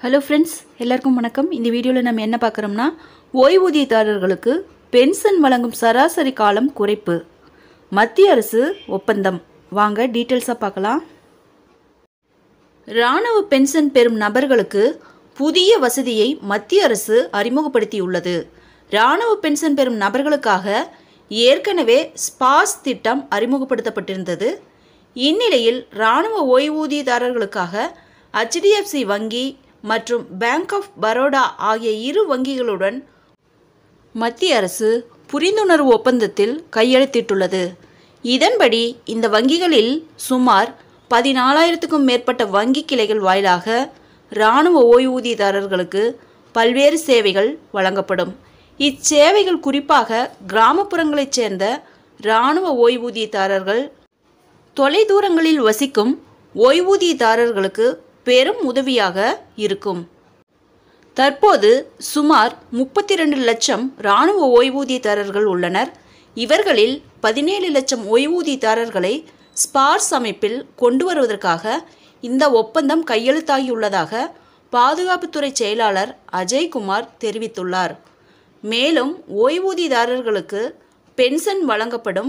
hello friends எல்லாருக்கும் வணக்கம் இந்த வீடியோவில் நம்ம என்ன பார்க்குறோம்னா ஓய்வூதியதாரர்களுக்கு பென்ஷன் வழங்கும் சராசரி காலம் குறைப்பு மத்திய அரசு ஒப்பந்தம் வாங்க டீட்டெயில்ஸாக பார்க்கலாம் இராணுவ பென்ஷன் பெறும் நபர்களுக்கு புதிய வசதியை மத்திய அரசு அறிமுகப்படுத்தியுள்ளது இராணுவ பென்ஷன் பெறும் நபர்களுக்காக ஏற்கனவே ஸ்பாஸ் திட்டம் அறிமுகப்படுத்தப்பட்டிருந்தது இந்நிலையில் இராணுவ ஓய்வூதியதாரர்களுக்காக ஹெச்டிஎஃப்சி வங்கி மற்றும் பேங்க் ஆஃப் பரோடா ஆகிய இரு வங்கிகளுடன் மத்திய அரசு புரிந்துணர்வு ஒப்பந்தத்தில் கையெழுத்திட்டுள்ளது இதன்படி இந்த வங்கிகளில் சுமார் பதினாலாயிரத்துக்கும் மேற்பட்ட வங்கி கிளைகள் வாயிலாக இராணுவ ஓய்வூதியதாரர்களுக்கு பல்வேறு சேவைகள் வழங்கப்படும் இச்சேவைகள் குறிப்பாக கிராமப்புறங்களைச் சேர்ந்த இராணுவ ஓய்வூதியதாரர்கள் தொலைதூரங்களில் வசிக்கும் ஓய்வூதியதாரர்களுக்கு பெரும் உதவியாக இருக்கும் தற்போது சுமார் முப்பத்தி ரெண்டு லட்சம் இராணுவ ஓய்வூதியதாரர்கள் உள்ளனர் இவர்களில் பதினேழு லட்சம் ஓய்வூதியதாரர்களை ஸ்பார்ஸ் அமைப்பில் கொண்டு வருவதற்காக இந்த ஒப்பந்தம் கையெழுத்தாகியுள்ளதாக பாதுகாப்புத்துறை செயலாளர் அஜய்குமார் தெரிவித்துள்ளார் மேலும் ஓய்வூதியதாரர்களுக்கு பென்ஷன் வழங்கப்படும்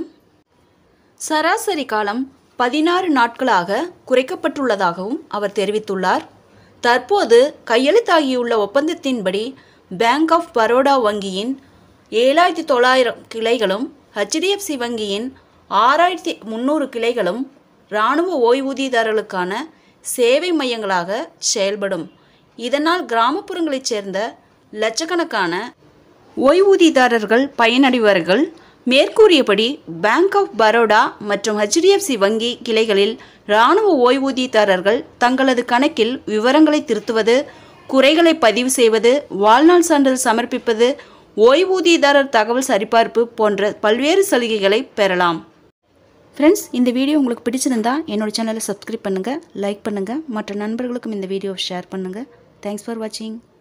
சராசரி காலம் பதினாறு நாட்களாக குறைக்கப்பட்டுள்ளதாகவும் அவர் தெரிவித்துள்ளார் தற்போது கையெழுத்தாகியுள்ள ஒப்பந்தத்தின்படி பேங்க் ஆஃப் பரோடா வங்கியின் ஏழாயிரத்தி தொள்ளாயிரம் கிளைகளும் ஹெச்டிஎஃப்சி வங்கியின் ஆறாயிரத்தி முந்நூறு கிளைகளும் இராணுவ ஓய்வூதியதாரர்களுக்கான சேவை மையங்களாக செயல்படும் இதனால் கிராமப்புறங்களைச் சேர்ந்த லட்சக்கணக்கான ஓய்வூதியதாரர்கள் பயனடைவார்கள் மேற்கூறியபடி பேங்க் ஆஃப் பரோடா மற்றும் ஹெச்டிஎஃப்சி வங்கி கிளைகளில் இராணுவ ஓய்வூதியதாரர்கள் தங்களது கணக்கில் விவரங்களை திருத்துவது குறைகளை பதிவு செய்வது வாழ்நாள் சான்றிதழ் சமர்ப்பிப்பது ஓய்வூதியதாரர் தகவல் சரிபார்ப்பு போன்ற பல்வேறு சலுகைகளை பெறலாம் ஃப்ரெண்ட்ஸ் இந்த வீடியோ உங்களுக்கு பிடிச்சிருந்தா என்னோட சேனலை சப்ஸ்கிரைப் பண்ணுங்கள் லைக் பண்ணுங்கள் மற்ற நண்பர்களுக்கும் இந்த வீடியோவை ஷேர் பண்ணுங்கள் தேங்க்ஸ் ஃபார் வாட்சிங்